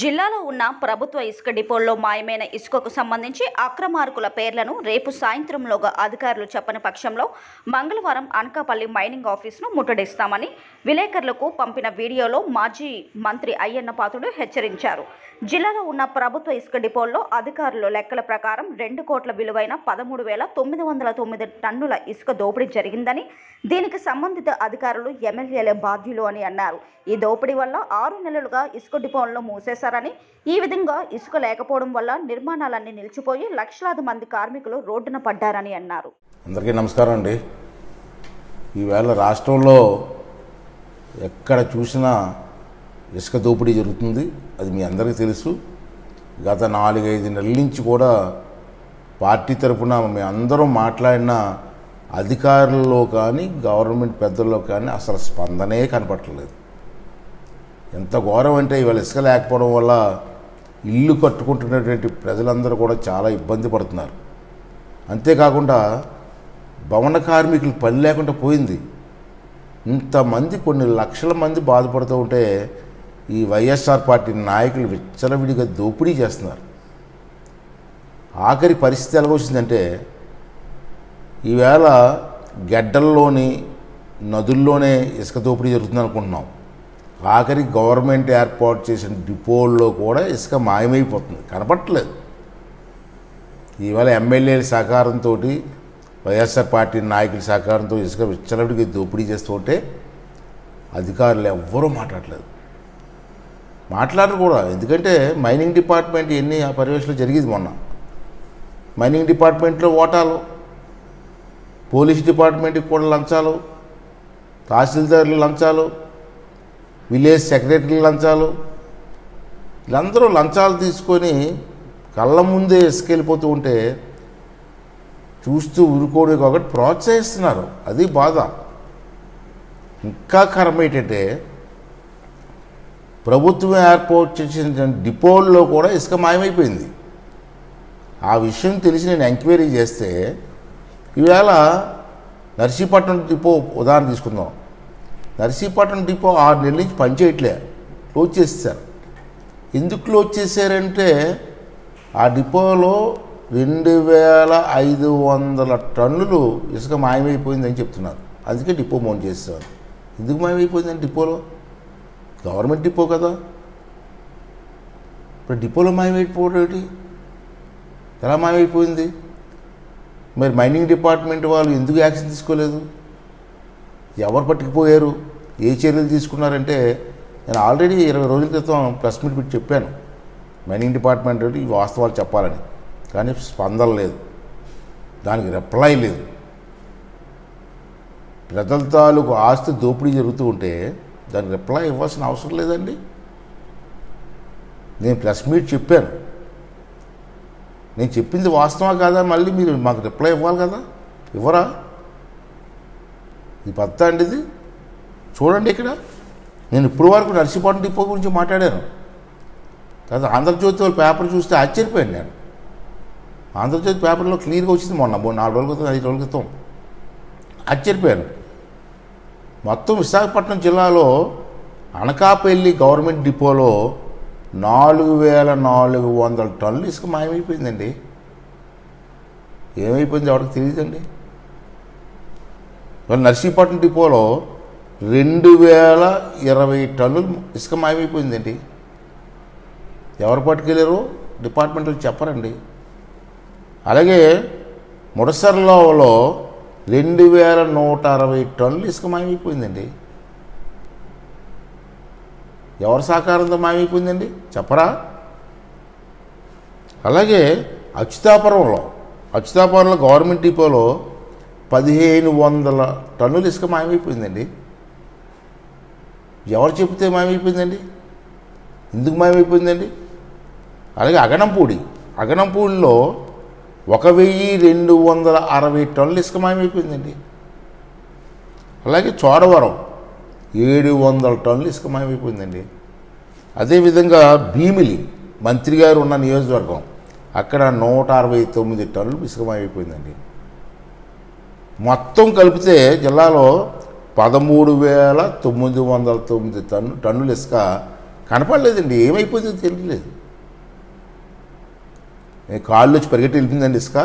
జిల్లాలో ఉన్న ప్రభుత్వ ఇసుక డిపోల్లో మాయమైన ఇసుకకు సంబంధించి అక్రమార్కుల పేర్లను రేపు సాయంత్రంలోగా అధికారులు చెప్పని పక్షంలో మంగళవారం అనకాపల్లి మైనింగ్ ఆఫీసును ముట్టడిస్తామని విలేకరులకు పంపిన వీడియోలో మాజీ మంత్రి అయ్యన్న పాత్రుడు హెచ్చరించారు జిల్లాలో ఉన్న ప్రభుత్వ ఇసుక డిపోల్లో అధికారుల లెక్కల ప్రకారం రెండు కోట్ల విలువైన పదమూడు వేల తొమ్మిది వందల తొమ్మిది టన్నుల ఇసుక దోపిడీ జరిగిందని దీనికి సంబంధిత అధికారులు ఎమ్మెల్యేల బాధ్యులు అని అన్నారు ఈ దోపిడీ వల్ల ఆరు నెలలుగా ఇసుక డిపోలను మూసేశారని ఈ విధంగా ఇసుక లేకపోవడం వల్ల నిర్మాణాలన్నీ నిలిచిపోయి లక్షలాది మంది కార్మికులు రోడ్డున పడ్డారని అన్నారు అందరికీ నమస్కారం అండి ఈవేళ రాష్ట్రంలో ఎక్కడ చూసినా ఇసుక దోపిడీ జరుగుతుంది అది మీ అందరికీ తెలుసు గత నాలుగైదు నెలల నుంచి కూడా పార్టీ తరఫున మేము అందరం మాట్లాడిన అధికారుల్లో కానీ గవర్నమెంట్ పెద్దల్లో కానీ అసలు స్పందనే కనపట్టలేదు ఎంత ఘోరం అంటే ఇవాళ ఇసుక లేకపోవడం వల్ల ఇల్లు కట్టుకుంటున్నటువంటి ప్రజలందరూ కూడా చాలా ఇబ్బంది పడుతున్నారు అంతేకాకుండా భవన కార్మికులు పని లేకుండా పోయింది ఇంతమంది కొన్ని లక్షల మంది బాధపడుతూ ఉంటే ఈ వైఎస్ఆర్ పార్టీ నాయకులు విచ్చలవిడిగా దోపిడీ చేస్తున్నారు ఆఖరి పరిస్థితి ఎలాగొచ్చిందంటే ఈవేళ గెడ్డల్లోని నదుల్లోనే ఇసుక దోపిడీ జరుగుతుంది అనుకుంటున్నాం ఆఖరి గవర్నమెంట్ ఏర్పాటు చేసిన డిపోల్లో కూడా ఇసుక మాయమైపోతుంది కనపట్టలేదు ఈవేళ ఎమ్మెల్యేల సహకారంతో వైఎస్ఆర్ పార్టీ నాయకుల సహకారంతో ఇసుక విచ్చలవిడికి దోపిడీ చేస్తుంటే అధికారులు ఎవ్వరూ మాట్లాడలేదు మాట్లాడరు కూడా ఎందుకంటే మైనింగ్ డిపార్ట్మెంట్ ఎన్ని ఆ పర్యవేక్షణలో జరిగింది మొన్న మైనింగ్ డిపార్ట్మెంట్లో ఓటాలు పోలీస్ డిపార్ట్మెంట్కి కూడా లంచాలు తహసీల్దార్లు లంచాలు విలేజ్ సెక్రటరీ లంచాలు వీళ్ళందరూ లంచాలు తీసుకొని కళ్ళ ముందే ఇసుకెళ్ళిపోతూ ఉంటే చూస్తూ ఊరుకోవడానికి ఒకటి ప్రోత్సహిస్తున్నారు అది బాధ ఇంకా కర్మ ఏంటంటే ప్రభుత్వం ఏర్పాటు చేసిన డిపోల్లో కూడా ఇసుక మాయమైపోయింది ఆ విషయం తెలిసి నేను ఎంక్వైరీ చేస్తే ఈవేళ నర్సీపట్నం డిపో ఉదాహరణ తీసుకుందాం నర్సీపట్నం డిపో ఆరు నెలల నుంచి పనిచేయట్లే క్లోజ్ చేసేసారు ఎందుకు క్లోజ్ చేశారంటే ఆ డిపోలో రెండు వేల ఐదు వందల టన్నులు ఇసుక మాయమైపోయిందని చెప్తున్నారు అందుకే డిపో మౌంట్ చేస్తారు ఎందుకు మాయమైపోయిందని డిపోలో గవర్నమెంట్ డిపో కదా ఇప్పుడు డిపోలో మాయమైపోవడం ఏంటి ఎలా మాయమైపోయింది మరి మైనింగ్ డిపార్ట్మెంట్ వాళ్ళు ఎందుకు యాక్షన్ తీసుకోలేదు ఎవరు పట్టుకుపోయారు ఏ చర్యలు తీసుకున్నారంటే నేను ఆల్రెడీ ఇరవై రోజుల క్రితం ప్రెస్ మీట్ పెట్టి చెప్పాను మైనింగ్ డిపార్ట్మెంట్ ఈ వాస్తవాలు చెప్పాలని కానీ స్పందన లేదు దానికి రిప్లై లేదు ప్రజల తాలూకు ఆస్తి దోపిడీ జరుగుతూ ఉంటే దానికి రిప్లై ఇవ్వాల్సిన అవసరం లేదండి నేను ప్రెస్ మీట్ చెప్పాను నేను చెప్పింది వాస్తవా కాదా మళ్ళీ మీరు మాకు రిప్లై ఇవ్వాలి కదా ఇవ్వరా ఇది పత్తా అండి ఇది చూడండి ఇక్కడ నేను ఇప్పుడు వరకు నర్సీపట్నం డిపో గురించి మాట్లాడాను కాదు ఆంధ్రజ్యోతి వాళ్ళ పేపర్ చూస్తే ఆశ్చర్యపోయాను నేను ఆంధ్రజ్యోతి పేపర్లో క్లియర్గా వచ్చింది మొన్న మూడు నాలుగు రోజుల క్రితం ఐదు రోజుల క్రితం ఆశ్చర్యపోయాను మొత్తం విశాఖపట్నం జిల్లాలో అనకాపల్లి గవర్నమెంట్ డిపోలో నాలుగు వేల నాలుగు వందల టన్నులు ఇసుక మాయమైపోయిందండి ఏమైపోయింది ఎవరికి తెలియదండి ఇవాళ నర్సీపట్నం డిపోలో రెండు వేల ఇరవై టన్నులు ఇసుక మాయమైపోయిందండి ఎవరు పట్టుకెళ్ళారో డిపార్ట్మెంట్లో చెప్పరండి అలాగే ముడసర్లోలో రెండు వేల నూట అరవై టన్నులు ఇసుక మాయమైపోయిందండి ఎవరి సహకారంతో మాయమైపోయిందండి చెప్పరా అలాగే అచ్యుతాపురంలో అచ్యుతాపురంలో గవర్నమెంట్ డిపోలో పదిహేను వందల టన్నులు ఇసుక మాయమైపోయిందండి ఎవరు చెబితే మాయమైపోయిందండి ఎందుకు మాయమైపోయిందండి అలాగే అగనంపూడి అగనంపూడిలో ఒక వెయ్యి రెండు వందల అరవై టన్నులు ఇసుక మాయమైపోయిందండి అలాగే చోడవరం ఏడు వందల టన్నులు ఇసుక మాయమైపోయిందండి అదేవిధంగా భీమిలి మంత్రి గారు ఉన్న నియోజకవర్గం అక్కడ నూట అరవై తొమ్మిది టన్నులు ఇసుక మాయమైపోయిందండి మొత్తం కలిపితే జిల్లాలో పదమూడు వేల తొమ్మిది వందల తొమ్మిది టన్ను టన్నులు ఇసుక కనపడలేదండి ఏమైపోతుందో తెలియలేదు ఏ కాళ్ళు వచ్చి పరిగెట్టి వెళ్ళిపోయిందండి ఇసుక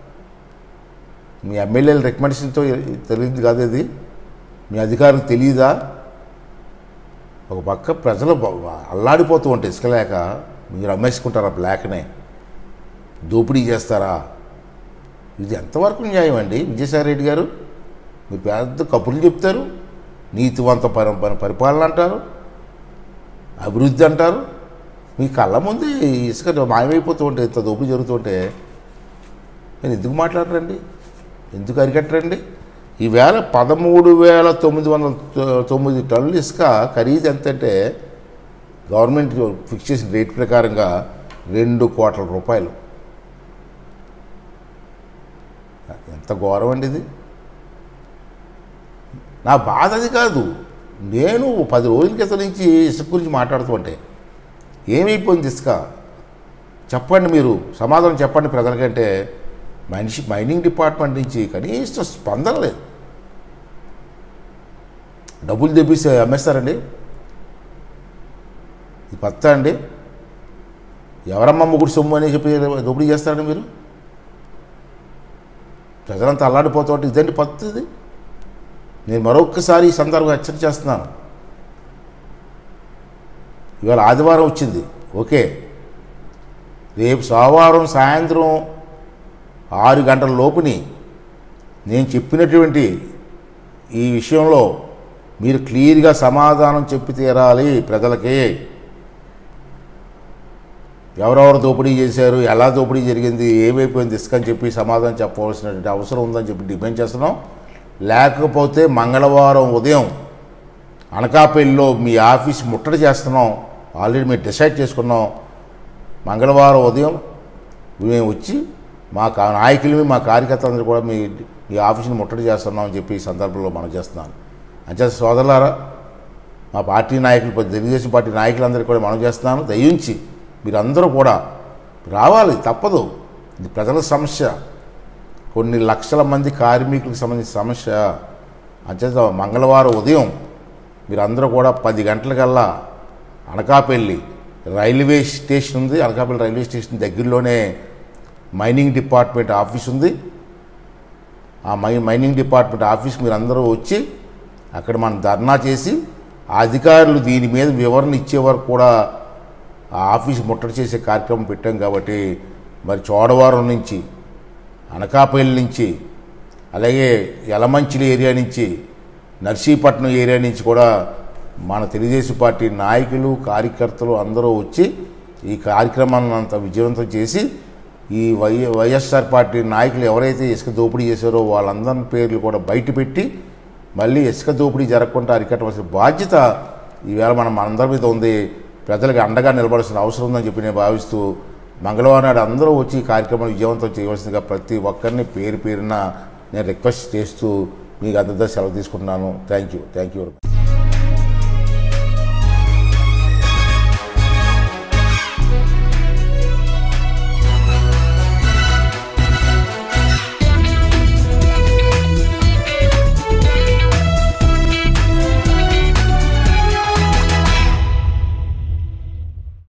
మీ ఎమ్మెల్యేల రికమెండేషన్తో తెలియదు కాదు ఇది మీ అధికారులకు తెలియదా ఒక పక్క ప్రజలు బ- అల్లాడిపోతూ ఉంటే ఇసుక లేక మీరు అమ్మేసుకుంటారా బ్లాక్నే దోపిడీ చేస్తారా ఇది ఎంతవరకు న్యాయం అండి విజయసాయి రెడ్డి గారు మీరు పెద్ద కబుర్లు చెప్తారు నీతివంత పరి పరి- పరిపాలన అంటారు అభివృద్ధి అంటారు మీ కళ్ళ ముందే ఈ ఇసుక మాయమైపోతూ ఉంటే ఇంత దోపిడీ జరుగుతుంటే మీరు ఎందుకు మాట్లాడరండి ఎందుకు అరికట్టరండి ఈవేళ పదమూడు వేల తొమ్మిది వందల తొ- తొమ్మిది టన్నులు ఇసుక ఖరీదు ఎంత అంటే గవర్నమెంట్ ఫిక్స్ చేసిన రేట్ ప్రకారంగా రెండు కోట్ల రూపాయలు ఎంత ఘోరం అండి ఇది నా బాధ అది కాదు నేను పది రోజుల క్రితం నుంచి ఇసుక గురించి మాట్లాడుతూ ఉంటే ఏమైపోయింది ఇసుక చెప్పండి మీరు సమాధానం చెప్పండి ప్రజలకంటే మనిషి మైనింగ్ డిపార్ట్మెంట్ నుంచి కనీసం స్పందన లేదు డబ్బులు తెప్పిస్తే అమ్మేస్తారండి ఇది పత్తా అండి ఎవరమ్మ ముగ్గురు సొమ్ము అని చెప్పి దోపిడీ చేస్తారండి మీరు ప్రజలంతా అల్లాడిపోతూ ఉంటే ఇదండి పద్ధతి ఇది నేను మరొక్కసారి ఈ సందర్భంగా హెచ్చరిక చేస్తున్నాను ఇవాళ ఆదివారం వచ్చింది ఓకే రేపు సోమవారం సాయంత్రం ఆరు గంటల లోపుని నేను చెప్పినటువంటి ఈ విషయంలో మీరు క్లియర్గా సమాధానం చెప్పి తీరాలి ప్రజలకి ఎవరెవరు దోపిడీ చేశారు ఎలా దోపిడీ జరిగింది ఏమైపోయింది ఇసుక అని చెప్పి సమాధానం చెప్పవలసినటువంటి అవసరం ఉందని చెప్పి డిమాండ్ చేస్తున్నాం లేకపోతే మంగళవారం ఉదయం అనకాపల్లిలో మీ ఆఫీస్ ముట్టడి చేస్తున్నాం ఆల్రెడీ మేము డిసైడ్ చేసుకున్నాం మంగళవారం ఉదయం మేము వచ్చి మా కా- నాయకులు మా కార్యకర్తలందరూ కూడా మీ మీ ఆఫీస్ని ముట్టడి చేస్తున్నాం అని చెప్పి ఈ సందర్భంలో మనం చేస్తున్నాను అంచేత సోదరులారా మా పార్టీ నాయకులు పెద్ద తెలుగుదేశం పార్టీ నాయకులందరికీ కూడా మనం చేస్తున్నాను దయించి మీరందరూ కూడా రావాలి తప్పదు ఇది ప్రజల సమస్య కొన్ని లక్షల మంది కార్మికులకు సంబంధించిన సమస్య అంచేత మంగళవారం ఉదయం మీరందరూ కూడా పది గంటలకల్లా అనకాపల్లి రైల్వే స్టేషన్ ఉంది అనకాపల్లి రైల్వే స్టేషన్ దగ్గరలోనే మైనింగ్ డిపార్ట్మెంట్ ఆఫీస్ ఉంది ఆ మై మైనింగ్ డిపార్ట్మెంట్ ఆఫీస్కి మీరు అందరూ వచ్చి అక్కడ మనం ధర్నా చేసి ఆ అధికారులు దీని మీద వివరణ ఇచ్చే వరకు కూడా ఆ ఆఫీస్ ముట్టడి చేసే కార్యక్రమం పెట్టాం కాబట్టి మరి చోడవరం నుంచి అనకాపల్లి నుంచి అలాగే యలమంచిలి ఏరియా నుంచి నర్సీపట్నం ఏరియా నుంచి కూడా మన తెలుగుదేశం పార్టీ నాయకులు కార్యకర్తలు అందరూ వచ్చి ఈ కార్యక్రమాన్ని అంత విజయవంతం చేసి ఈ వై వైఎస్ఆర్ పార్టీ నాయకులు ఎవరైతే ఇసుక దోపిడీ చేశారో వాళ్ళందరి పేర్లు కూడా బయట పెట్టి మళ్ళీ ఇసుక దోపిడీ జరగకుండా అరికట్టవలసిన బాధ్యత ఈవేళ మనం మనందరి మీద ఉంది ప్రజలకు అండగా నిలబడాల్సిన అవసరం ఉందని చెప్పి నేను భావిస్తూ మంగళవారం నాడు అందరూ వచ్చి ఈ కార్యక్రమాన్ని విజయవంతం చేయవలసిందిగా ప్రతి ఒక్కరిని పేరు పేరున నేను రిక్వెస్ట్ చేస్తూ మీకు అందరితో సెలవు తీసుకుంటున్నాను థ్యాంక్ యూ థ్యాంక్ యూ